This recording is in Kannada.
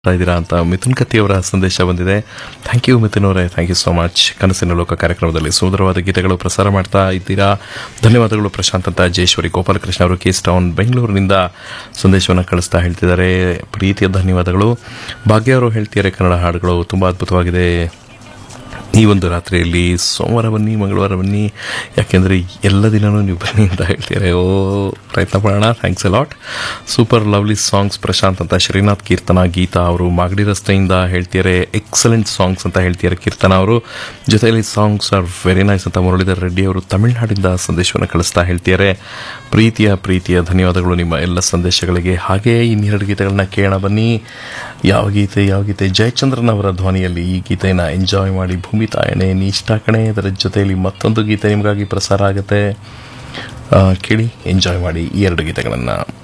ಮಾಡ್ತಾ ಇದ್ದೀರಾ ಅಂತ ಮಿಥುನ್ ಕತ್ತಿ ಅವರ ಸಂದೇಶ ಬಂದಿದೆ ಥ್ಯಾಂಕ್ ಯು ಮಿಥುನ್ ಅವರೇ ಥ್ಯಾಂಕ್ ಯು ಸೋ ಮಚ್ ಕನಸಿನ ಲೋಕ ಕಾರ್ಯಕ್ರಮದಲ್ಲಿ ಸುಂದರವಾದ ಗೀತೆಗಳು ಪ್ರಸಾರ ಮಾಡ್ತಾ ಇದ್ದೀರಾ ಧನ್ಯವಾದಗಳು ಪ್ರಶಾಂತ್ ಅಂತ ಜಯೇಶ್ವರಿ ಗೋಪಾಲಕೃಷ್ಣ ಅವರು ಕೇಸ್ ಟೌನ್ ಬೆಂಗಳೂರಿನಿಂದ ಸಂದೇಶವನ್ನು ಕಳಿಸ್ತಾ ಹೇಳ್ತಿದ್ದಾರೆ ಪ್ರೀತಿಯ ಧನ್ಯವಾದಗಳು ಭಾಗ್ಯ ಅವರು ಹೇಳ್ತಿದ್ದಾರೆ ಕನ್ನಡ ಹಾಡುಗಳು ತುಂಬ ಅದ್ಭುತವಾಗಿದೆ ಈ ಒಂದು ರಾತ್ರಿಯಲ್ಲಿ ಸೋಮವಾರ ಬನ್ನಿ ಮಂಗಳವಾರ ಬನ್ನಿ ಯಾಕೆಂದರೆ ಎಲ್ಲ ದಿನನೂ ನೀವು ಬನ್ನಿ ಅಂತ ಹೇಳ್ತೀರಾ ಓ ಪ್ರಯತ್ನ ಪಡೋಣ thanks a lot super lovely songs Prashanth ಅಂತ ಶ್ರೀನಾಥ್ ಕೀರ್ತನ ಗೀತಾ ಅವರು ಮಾಗಡಿ ರಸ್ತೆಯಿಂದ ಹೇಳ್ತಿದ್ದಾರೆ ಎಕ್ಸಲೆಂಟ್ ಸಾಂಗ್ಸ್ ಅಂತ ಹೇಳ್ತಿದ್ದಾರೆ ಕೀರ್ತನ ಅವರು ಜೊತೆಯಲ್ಲಿ ಸಾಂಗ್ಸ್ ಆರ್ ವೆರಿ ನೈಸ್ ಅಂತ ಮುರಳೀಧರ್ ರೆಡ್ಡಿ ಅವರು ತಮಿಳುನಾಡಿಂದ ಸಂದೇಶವನ್ನು ಕಳಿಸ್ತಾ ಹೇಳ್ತಿದ್ದಾರೆ ಪ್ರೀತಿಯ ಪ್ರೀತಿಯ ಧನ್ಯವಾದಗಳು ನಿಮ್ಮ ಎಲ್ಲ ಸಂದೇಶಗಳಿಗೆ ಹಾಗೆ ಇನ್ನೆರಡು ಗೀತೆಗಳನ್ನ ಕೇಳೋಣ ಬನ್ನಿ ಯಾವ ಗೀತೆ ಯಾವ ಗೀತೆ ಜಯಚಂದ್ರನ್ ಅವರ ಧ್ವನಿಯಲ್ಲಿ ಈ ಗೀತೆಯನ್ನು ಎಂಜಾಯ್ ಮಾಡಿ ಭೂಮಿ ತಾಯಣೆ ನೀ ಇಷ್ಟ ಕಣೆ ಅದರ ಜೊತೆಯಲ್ಲಿ ಮತ್ತೊಂದು ಗೀತೆ ನಿಮಗಾಗಿ ಪ್ರಸಾರ ಆಗುತ್ತೆ ಆ, ಕೇಳಿ ಎಂಜಾಯ್ ಮಾಡಿ ಈ ಎರಡು ಗೀತೆಗಳನ್ನು